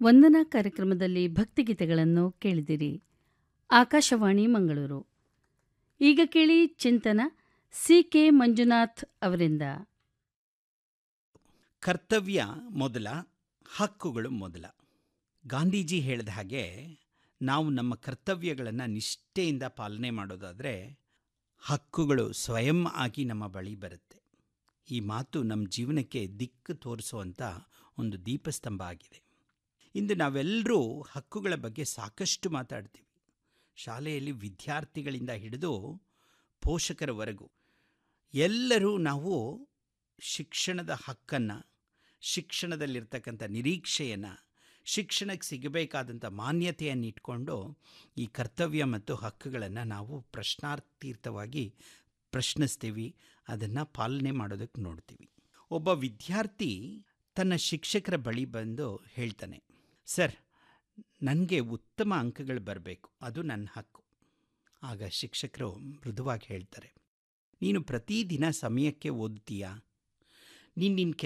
ವಂದನಾ ಕಾರ್ಯಕ್ರಮದಲ್ಲಿ ಭಕ್ತಿಗೀತೆಗಳನ್ನು ಕೇಳಿದಿರಿ ಆಕಾಶವಾಣಿ ಮಂಗಳೂರು ಈಗ ಕೇಳಿ ಚಿಂತನ ಸಿ ಕೆ ಮಂಜುನಾಥ್ ಅವರಿಂದ ಕರ್ತವ್ಯ ಮೊದಲ ಹಕ್ಕುಗಳು ಮೊದಲ ಗಾಂಧೀಜಿ ಹೇಳಿದ ಹಾಗೆ ನಾವು ನಮ್ಮ ಕರ್ತವ್ಯಗಳನ್ನು ನಿಷ್ಠೆಯಿಂದ ಪಾಲನೆ ಮಾಡೋದಾದರೆ ಹಕ್ಕುಗಳು ಸ್ವಯಂ ಆಗಿ ನಮ್ಮ ಬಳಿ ಬರುತ್ತೆ ಈ ಮಾತು ನಮ್ಮ ಜೀವನಕ್ಕೆ ದಿಕ್ಕು ತೋರಿಸುವಂಥ ಒಂದು ದೀಪಸ್ತಂಭ ಆಗಿದೆ ಇಂದು ನಾವೆಲ್ಲರೂ ಹಕ್ಕುಗಳ ಬಗ್ಗೆ ಸಾಕಷ್ಟು ಮಾತಾಡ್ತೀವಿ ಶಾಲೆಯಲ್ಲಿ ವಿದ್ಯಾರ್ಥಿಗಳಿಂದ ಹಿಡಿದು ಪೋಷಕರವರೆಗೂ ಎಲ್ಲರೂ ನಾವು ಶಿಕ್ಷಣದ ಹಕ್ಕನ್ನು ಶಿಕ್ಷಣದಲ್ಲಿರ್ತಕ್ಕಂಥ ನಿರೀಕ್ಷೆಯನ್ನು ಶಿಕ್ಷಣಕ್ಕೆ ಸಿಗಬೇಕಾದಂಥ ಮಾನ್ಯತೆಯನ್ನು ಇಟ್ಕೊಂಡು ಈ ಕರ್ತವ್ಯ ಮತ್ತು ಹಕ್ಕುಗಳನ್ನು ನಾವು ಪ್ರಶ್ನಾರ್ಥೀರ್ಥವಾಗಿ ಪ್ರಶ್ನಿಸ್ತೀವಿ ಅದನ್ನು ಪಾಲನೆ ಮಾಡೋದಕ್ಕೆ ನೋಡ್ತೀವಿ ಒಬ್ಬ ವಿದ್ಯಾರ್ಥಿ ತನ್ನ ಶಿಕ್ಷಕರ ಬಳಿ ಬಂದು ಹೇಳ್ತಾನೆ ಸರ್ ನನಗೆ ಉತ್ತಮ ಅಂಕಗಳು ಬರಬೇಕು ಅದು ನನ್ನ ಹಕ್ಕು ಆಗ ಶಿಕ್ಷಕರು ಮೃದುವಾಗಿ ಹೇಳ್ತಾರೆ ನೀನು ಪ್ರತಿದಿನ ಸಮಯಕ್ಕೆ ಓದ್ತೀಯಾ ನೀನು ನಿನ್ನ